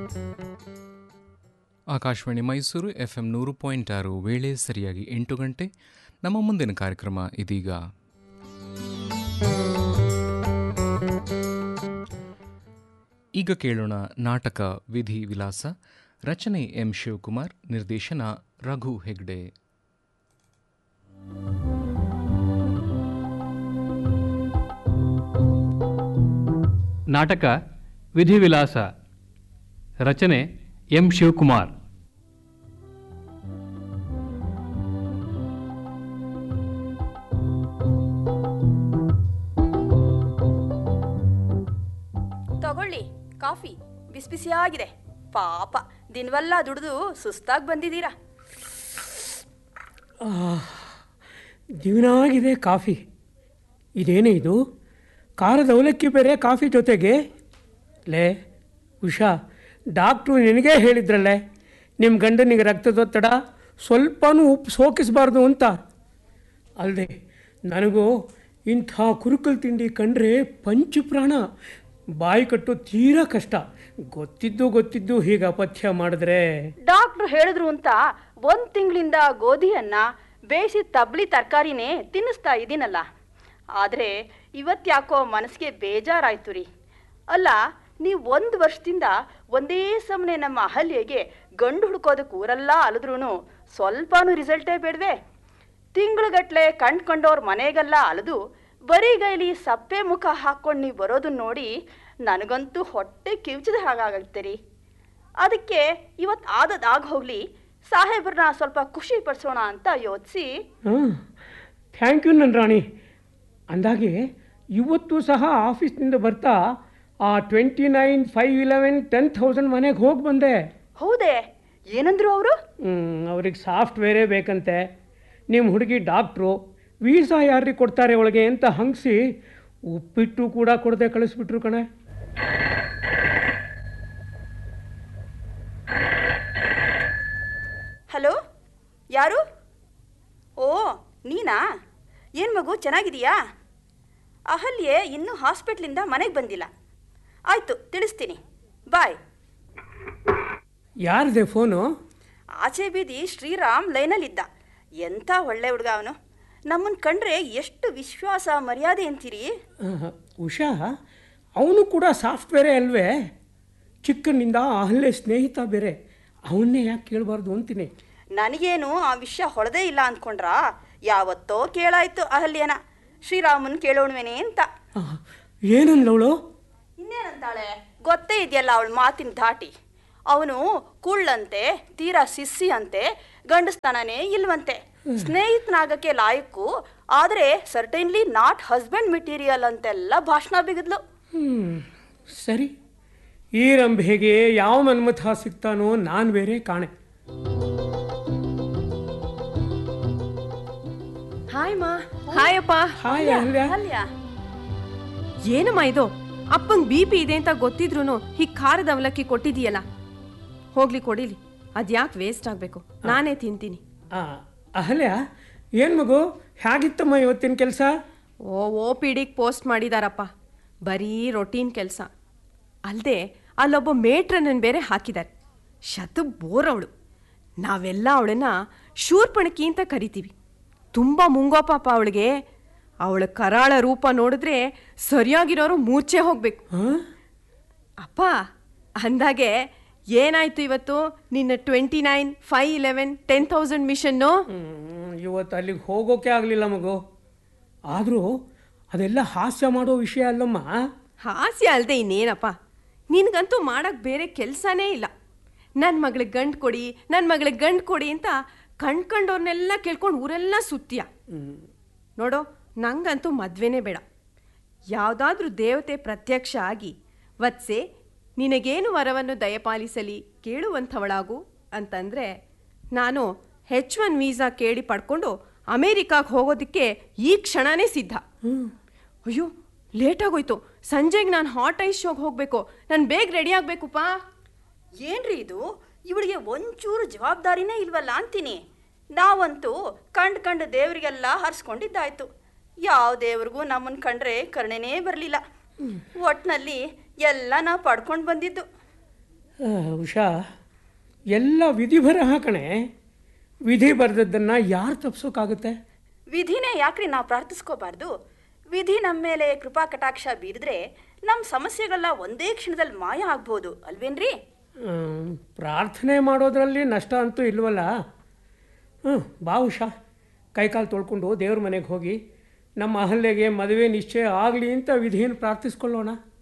Akashvani Mysuru F M ನೂರು point ಆರು ವೇಳೆ ಸರಿಯಾಗಿ ಎಂಟು ಗಂಟೆ ನಮ್ಮ ಮುಂದಿನ ಕಾರ್ಯಕ್ರಮ ಇದೀಗ ಈಗ ಕೇಳೋಣ ನಾಟಕ ವಿಧಿ ವಿಲಾಸ ರಚನೆ ಎಂ ಶಿವಕುಮಾರ್ ನಿರ್ದೇಶನ ರಘು ಹೆಗ್ಡೆ ನಾಟಕ ವಿಧಿವಿಲಾಸ ರಚನೆ ಎಂ ಶಿವಕುಮಾರ್ ತಗೊಳ್ಳಿ ಕಾಫಿ ಬಿಸಿ ಬಿಸಿಯಾಗಿದೆ ಪಾಪ ದಿನವೆಲ್ಲ ದುಡಿದು ಸುಸ್ತಾಗಿ ಬಂದಿದ್ದೀರಾ ದಿವನಾಗಿದೆ ಕಾಫಿ ಇದೇನೇ ಇದು ಖಾರದ ಅವಲಕ್ಕಿ ಬೇರೆ ಕಾಫಿ ಜೊತೆಗೆ ಲೇ ಉಷಾ ಡಾಕ್ಟ್ರು ನಿನಗೇ ಹೇಳಿದ್ರಲ್ಲೇ ನಿಮ್ಮ ಗಂಡನಿಗೆ ರಕ್ತದೊತ್ತಡ ಸ್ವಲ್ಪನೂ ಉಪ್ಪು ಸೋಕಿಸಬಾರ್ದು ಅಂತ ಅಲ್ಲದೆ ನನಗೂ ಇಂಥ ಕುರುಕಲ್ ತಿಂಡಿ ಕಂಡ್ರೆ ಪಂಚ ಪ್ರಾಣ ಬಾಯಿ ಕಟ್ಟು ತೀರಾ ಕಷ್ಟ ಗೊತ್ತಿದ್ದು ಗೊತ್ತಿದ್ದು ಹೀಗೆ ಅಪಥ್ಯ ಮಾಡಿದ್ರೆ ಡಾಕ್ಟ್ರು ಹೇಳಿದ್ರು ಅಂತ ಒಂದು ತಿಂಗಳಿಂದ ಗೋಧಿಯನ್ನ ಬೇಯಿಸಿದ ತಬ್ಲಿ ತರಕಾರಿನೇ ತಿನ್ನಿಸ್ತಾ ಇದ್ದೀನಲ್ಲ ಆದರೆ ಇವತ್ತ್ಯಾಕೋ ಮನಸ್ಸಿಗೆ ಬೇಜಾರಾಯ್ತು ರೀ ಅಲ್ಲ ನೀವು ಒಂದು ವರ್ಷದಿಂದ ಒಂದೇ ಸಮನೆ ನಮ್ಮ ಅಹಲ್ಯೆಗೆ ಗಂಡು ಹುಡ್ಕೋದಕ್ಕೆ ಊರೆಲ್ಲ ಅಲಿದ್ರೂ ಸ್ವಲ್ಪನೂ ರಿಸಲ್ಟೇ ಬೇಡವೆ ತಿಂಗಳುಗಟ್ಲೆ ಕಂಡ್ಕೊಂಡವ್ರ ಮನೆಗೆಲ್ಲ ಅಲೆದು ಬರಿಗೈಲಿ ಸಪ್ಪೆ ಮುಖ ಹಾಕ್ಕೊಂಡು ನೀವು ಬರೋದನ್ನ ನೋಡಿ ನನಗಂತೂ ಹೊಟ್ಟೆ ಕಿವುಚಿದ ಹಾಗಾಗತ್ತೆ ರೀ ಅದಕ್ಕೆ ಇವತ್ತು ಆದದಾಗಿ ಹೋಗಲಿ ಸಾಹೇಬ್ರನ್ನ ಸ್ವಲ್ಪ ಖುಷಿ ಪಡಿಸೋಣ ಅಂತ ಯೋಚಿಸಿ ಹಾಂ ಥ್ಯಾಂಕ್ ಯು ನನ್ನ ರಾಣಿ ಅಂದಾಗೆ ಇವತ್ತು ಸಹ ಆಫೀಸ್ನಿಂದ ಬರ್ತಾ ಆ twenty nine five eleven ten thousand ಮನೆಗೆ ಹೋಗಿ ಬಂದೆ ಹೌದೇ ಏನಂದ್ರು ಅವರು ಅವ್ರಿಗೆ ಸಾಫ್ಟ್ವೇರೇ ಬೇಕಂತೆ ನಿಮ್ಮ ಹುಡುಗಿ ಡಾಕ್ಟ್ರು ವೀಸಾ ಯಾರಿಗೆ ಕೊಡ್ತಾರೆ ಒಳಗೆ ಅಂತ ಹಂಗಿಸಿ ಉಪ್ಪಿಟ್ಟು ಕೂಡ ಕೊಡದೆ ಕಳಿಸ್ಬಿಟ್ರು ಕಣೆ ಹಲೋ ಯಾರು ಓ ನೀನಾ ಏನು ಮಗು ಚೆನ್ನಾಗಿದೆಯಾ ಅಹಲ್ಯೆ ಇನ್ನೂ ಹಾಸ್ಪಿಟ್ಲಿಂದ ಮನೆಗೆ ಬಂದಿಲ್ಲ ಆಯಿತು ತಿಳಿಸ್ತೀನಿ ಬಾಯ್ ಯಾರದೆ ಫೋನು ಆಚೆ ಬೀದಿ ಶ್ರೀರಾಮ್ ಲೈನಲ್ಲಿದ್ದ ಎಂಥ ಒಳ್ಳೆ ಹುಡುಗ ಅವನು ನಮ್ಮನ್ನು ಕಂಡ್ರೆ ಎಷ್ಟು ವಿಶ್ವಾಸ ಮರ್ಯಾದೆ ಅಂತೀರಿ ಆಹ್, ಉಷಾ ಅವನು ಕೂಡ ಸಾಫ್ಟ್ವೇರೇ ಅಲ್ವೇ ಚಿಕ್ಕನಿಂದ ಅಹಲ್ಯ ಸ್ನೇಹಿತ ಬೇರೆ ಅವನ್ನೇ ಯಾಕೆ ಕೇಳಬಾರ್ದು ಅಂತೀನಿ ನನಗೇನು ಆ ವಿಷಯ ಹೊಡೆದೇ ಇಲ್ಲ ಅಂದ್ಕೊಂಡ್ರಾ ಯಾವತ್ತೋ ಕೇಳಾಯ್ತು ಅಹಲ್ಯನ ಶ್ರೀರಾಮನ್ ಕೇಳೋಣವೇನೆ ಅಂತ ಆಹ್, ಏನಂದ್ಲವಳು ಇನ್ನೇನಂತಾಳೆ ಗೊತ್ತೇ ಇದೆಯಲ್ಲ ಅವಳ ಮಾತಿನ ಧಾಟಿ ಅವನು ಕುಳ್ಳಂತೆ ತೀರಾ ಸಿಸ್ಸಿ ಅಂತೆ ಗಂಡಸ್ತನನೇ ಇಲ್ವಂತೆ ಸ್ನೇಹಿತನಾಗಕ್ಕೆ ಲಾಯಕ್ಕು ಆದರೆ ಸರ್ಟೈನ್ಲಿ ನಾಟ್ ಹಸ್ಬೆಂಡ್ ಮೆಟೀರಿಯಲ್ ಅಂತೆಲ್ಲ ಭಾಷಣ ಬಿಗಿದ್ಲು ಹ್ಮ್, ಸರಿ ಈ ರಂಭೆಗೆ ಯಾವ ಮನ್ಮಥ ಸಿಗ್ತಾನೋ ನಾನು ಬೇರೆ ಕಾಣೆ ಹಾಯ್ ಮಾ ಹಾಯ್ ಅಪ್ಪ ಹಾಯ್ ಅಹಲ್ಯ ಅಲ್ಯ ಏನಮ್ಮ ಇದು ಅಪ್ಪಂಗ್ ಬಿ ಪಿ ಇದೆ ಅಂತ ಗೊತ್ತಿದ್ರು ಹೀಗ್ ಖಾರದ ಅವಲಕ್ಕಿ ಕೊಟ್ಟಿದೀಯಲ್ಲ ಹೋಗ್ಲಿ ಕೊಡಿಲಿ ಅದ್ಯಾಕೆ ವೇಸ್ಟ್ ಆಗ್ಬೇಕು ನಾನೇ ತಿಂತೀನಿ ಆ, ಅಹಲ್ಯ ಏನು ಮಗು ಹೇಗಿತ್ತಮ್ಮ ಇವತ್ತಿನ ಕೆಲಸ ಓ ಓ ಪಿಡಿಗೆ ಪೋಸ್ಟ್ ಮಾಡಿದಾರಪ್ಪ ಬರೀ ರೊಟೀನ್ ಕೆಲಸ ಅಲ್ಲದೆ ಅಲ್ಲೊಬ್ಬ ಮೇಟ್ರನ್ನ ಬೇರೆ ಹಾಕಿದ್ದಾರೆ ಶತು ಬೋರ್ ಅವಳು ನಾವೆಲ್ಲ ಅವಳನ್ನ ಶೂರ್ಪಣಕಿ ಅಂತ ಕರಿತೀವಿ ತುಂಬ ಮುಂಗೋ ಪಾಪ ಅವಳಿಗೆ ಅವಳ ಕರಾಳ ರೂಪ ನೋಡಿದ್ರೆ ಸರಿಯಾಗಿರೋರು ಮೂರ್ಛೆ ಹೋಗ್ಬೇಕು ಹಾಂ ಅಪ್ಪ ಅಂದಾಗೆ ಏನಾಯ್ತು ಇವತ್ತು ನಿನ್ನ twenty nine five eleven ten thousand ಮಿಷನ್ನು ಇವತ್ತು ಅಲ್ಲಿಗೆ ಹೋಗೋಕೆ ಆಗಲಿಲ್ಲ ಮಗು ಆದರೂ ಅದೆಲ್ಲ ಹಾಸ್ಯ ಮಾಡೋ ವಿಷಯ ಅಲ್ಲಮ್ಮ ಹಾಸ್ಯ ಅಲ್ಲದೆ ಇನ್ನೇನಪ್ಪ ನಿನಗಂತೂ ಮಾಡಕ್ಕೆ ಬೇರೆ ಕೆಲಸನೇ ಇಲ್ಲ ನನ್ನ ಮಗಳಿಗೆ ಗಂಡು ಕೊಡಿ ನನ್ನ ಮಗಳಿಗೆ ಗಂಡು ಕೊಡಿ ಅಂತ ಕಣ್ಕಂಡವ್ರನ್ನೆಲ್ಲ ಕೇಳ್ಕೊಂಡು ಊರೆಲ್ಲ ಸುತ್ತೀಯ ನೋಡೋ ನಂಗಂತೂ ಮದ್ವೆನೇ ಬೇಡ ಯಾವುದಾದ್ರೂ ದೇವತೆ ಪ್ರತ್ಯಕ್ಷ ಆಗಿ ವತ್ಸೆ ನಿನಗೇನು ವರವನ್ನು ದಯಪಾಲಿಸಲಿ ಕೇಳುವಂಥವಳಾಗು ಅಂತಂದರೆ ನಾನು ಹೆಚ್ ಒನ್ ವೀಸಾ ಕೇಳಿ ಪಡ್ಕೊಂಡು ಅಮೇರಿಕಾಗೆ ಹೋಗೋದಕ್ಕೆ ಈ ಕ್ಷಣನೇ ಸಿದ್ಧ ಅಯ್ಯೋ ಲೇಟ್ ಆಗೋಯ್ತು ಸಂಜೆಗೆ ನಾನು ಹಾಟ್ ಐಸ್ ಶೋಗೆ ಹೋಗಬೇಕು ನಾನು ಬೇಗ ರೆಡಿ ಆಗಬೇಕುಪ್ಪ ಏನ್ರಿ ಇದು ಇವಳಿಗೆ ಒಂಚೂರು ಜವಾಬ್ದಾರಿನೇ ಇಲ್ವಲ್ಲ ಅಂತೀನಿ ನಾವಂತೂ ಕಂಡ್ ಕಂಡು ದೇವರಿಗೆಲ್ಲ ಹರಿಸ್ಕೊಂಡಿದ್ದಾಯ್ತು ಯಾವ ದೇವ್ರಿಗೂ ನಮ್ಮನ್ನು ಕಂಡ್ರೆ ಕರುಣೆನೇ ಬರಲಿಲ್ಲ ಒಟ್ನಲ್ಲಿ ಎಲ್ಲ ನಾವು ಪಡ್ಕೊಂಡು ಬಂದಿದ್ದು ಆ, ಉಷಾ ಎಲ್ಲ ವಿಧಿ ಬರಹ ಕಣೆ ವಿಧಿ ಬರೆದದ್ದನ್ನು ಯಾರು ತಪ್ಸೋಕ್ಕಾಗುತ್ತೆ ವಿಧಿನೇ ಯಾಕ್ರಿ ನಾವು ಪ್ರಾರ್ಥಿಸ್ಕೋಬಾರ್ದು ವಿಧಿ ನಮ್ಮ ಮೇಲೆ ಕೃಪಾ ಕಟಾಕ್ಷ ಬೀರಿದ್ರೆ ನಮ್ಮ ಸಮಸ್ಯೆಗೆಲ್ಲ ಒಂದೇ ಕ್ಷಣದಲ್ಲಿ ಮಾಯ ಆಗ್ಬೋದು ಅಲ್ವೇನ್ರಿ ಆಮ್, ಪ್ರಾರ್ಥನೆ ಮಾಡೋದ್ರಲ್ಲಿ ನಷ್ಟ ಅಂತೂ ಇಲ್ವಲ್ಲ ಹ್ಞೂ ಬಾ ಉಷಾ ಕೈಕಾಲು ತೊಳ್ಕೊಂಡು ದೇವ್ರ ಮನೆಗೆ ಹೋಗಿ ನಮ್ಮ ಅಹಲ್ಯೆಗೆ ಮದುವೆ ನಿಶ್ಚಯ ಆಗಲಿ ಅಂತ ವಿಧಿಯನ್ನು ಪ್ರಾರ್ಥಿಸ್ಕೊಳ್ಳೋಣ